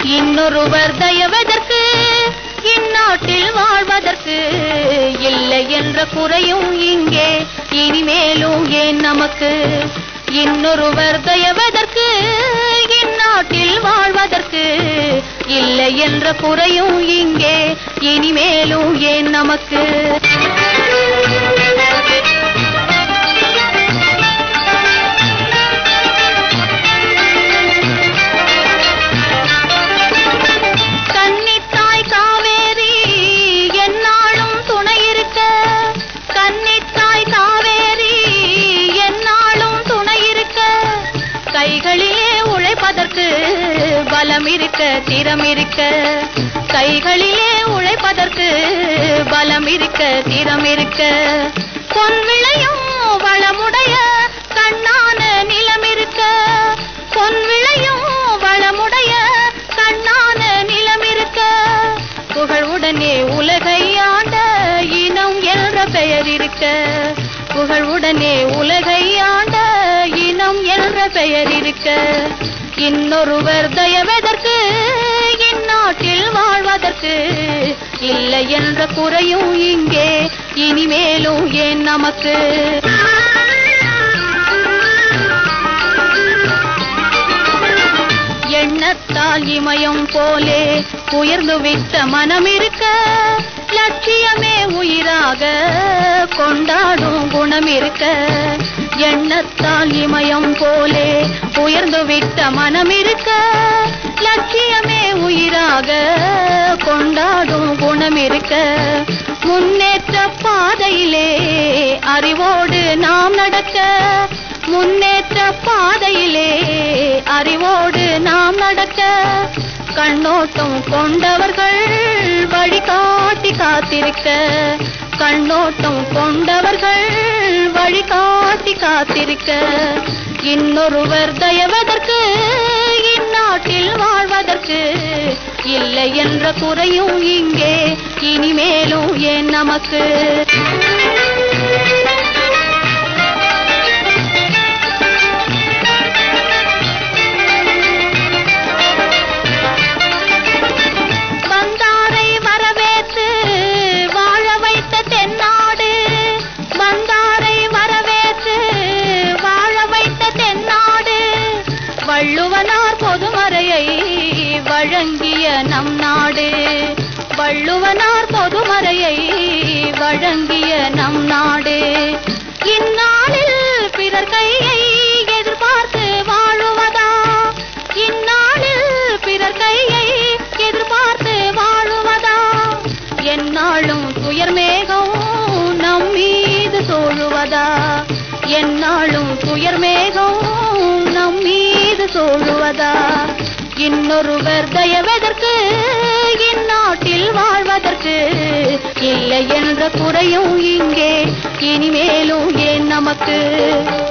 இன்னொருவர் தயவதற்கு இந்நாட்டில் வாழ்வதற்கு இல்லை என்ற குறையும் இங்கே இனிமேலும் ஏன் நமக்கு இன்னொருவர் தயவதற்கு இந்நாட்டில் வாழ்வதற்கு இல்லை என்ற குறையும் இங்கே இனிமேலும் ஏன் நமக்கு கன்னித்தாய் காவேரி என்னாலும் துணை இருக்க கன்னித்தாய் காவேரி என்னாலும் துணை இருக்க கைகளிலே உழைப்பதற்கு பலம் இருக்க திறம் இருக்க கைகளிலே உழைப்பதற்கு பலம் இருக்க திறம் இருக்க பொன் விளையும் வளமுடைய கண்ணான நிலம் இருக்க பொன் விளையும் வளமுடைய கண்ணான நிலம் இருக்க புகழுடனே உலகை ஆண்ட இனம் என்ற பெயர் இருக்க புகழுடனே உலகை ஆண்ட இனம் என்ற பெயர் இருக்க இன்னொருவர் தயவதற்கு இந்நாட்டில் வாழ்வதற்கு இல்லை என்ற குறையும் இங்கே இனிமேலும் ஏன் நமக்கு எண்ணத்தால் இமயம் போலே உயர்ந்து விட்ட மனம் இருக்க லட்சியமே உயிராக கொண்டாடும் குணம் இருக்க எண்ணத்தால் இமயம் போலே உயர்ந்து விட்ட மனம் இருக்க லட்சியமே உயிராக கொண்டாடும் குணம் இருக்க முன்னேற்ற பாதையிலே அறிவோடு நாம் நடக்க முன்னேற்ற பாதையிலே அறிவோடு நாம் நடக்க கண்ணோட்டம் கொண்டவர்கள் வழிகாட்டி காத்திருக்க கண்ணோட்டம் கொண்டவர்கள் வழிகாட்டி காத்திருக்க இன்னொருவர் தயவதற்கு இந்நாட்டில் வாழ்வதற்கு இல்லை என்ற குறையும் இங்கே இனிமேலும் ஏன் நமக்கு வந்தாரை வரவேற்று வாழ வைத்த தென்னாடு வந்தாரை வரவேற்று வாழ வைத்த தென்னாடு வள்ளுவனார் பொதுமறையை வழங்கிய நம் நாடு வள்ளுவனார் பொதுமறையை வழங்கிய நம் நாடு இந்நாளில் பிறர் கையை எதிர்பார்த்து வாழுவதா இந்நாளில் பிறர் கையை எதிர்பார்த்து வாழுவதா எந்நாளும் துயர் மேகம் நம் மீது சோழுவதா எந்நாளும் துயர் மேகம் நம் மீது சோழுவதா இன்னொருவர் தயவதற்கு இந்நாட்டில் வாழ்வதற்கு இல்லை என்ற குறையும் இங்கே இனிமேலும் ஏன் நமக்கு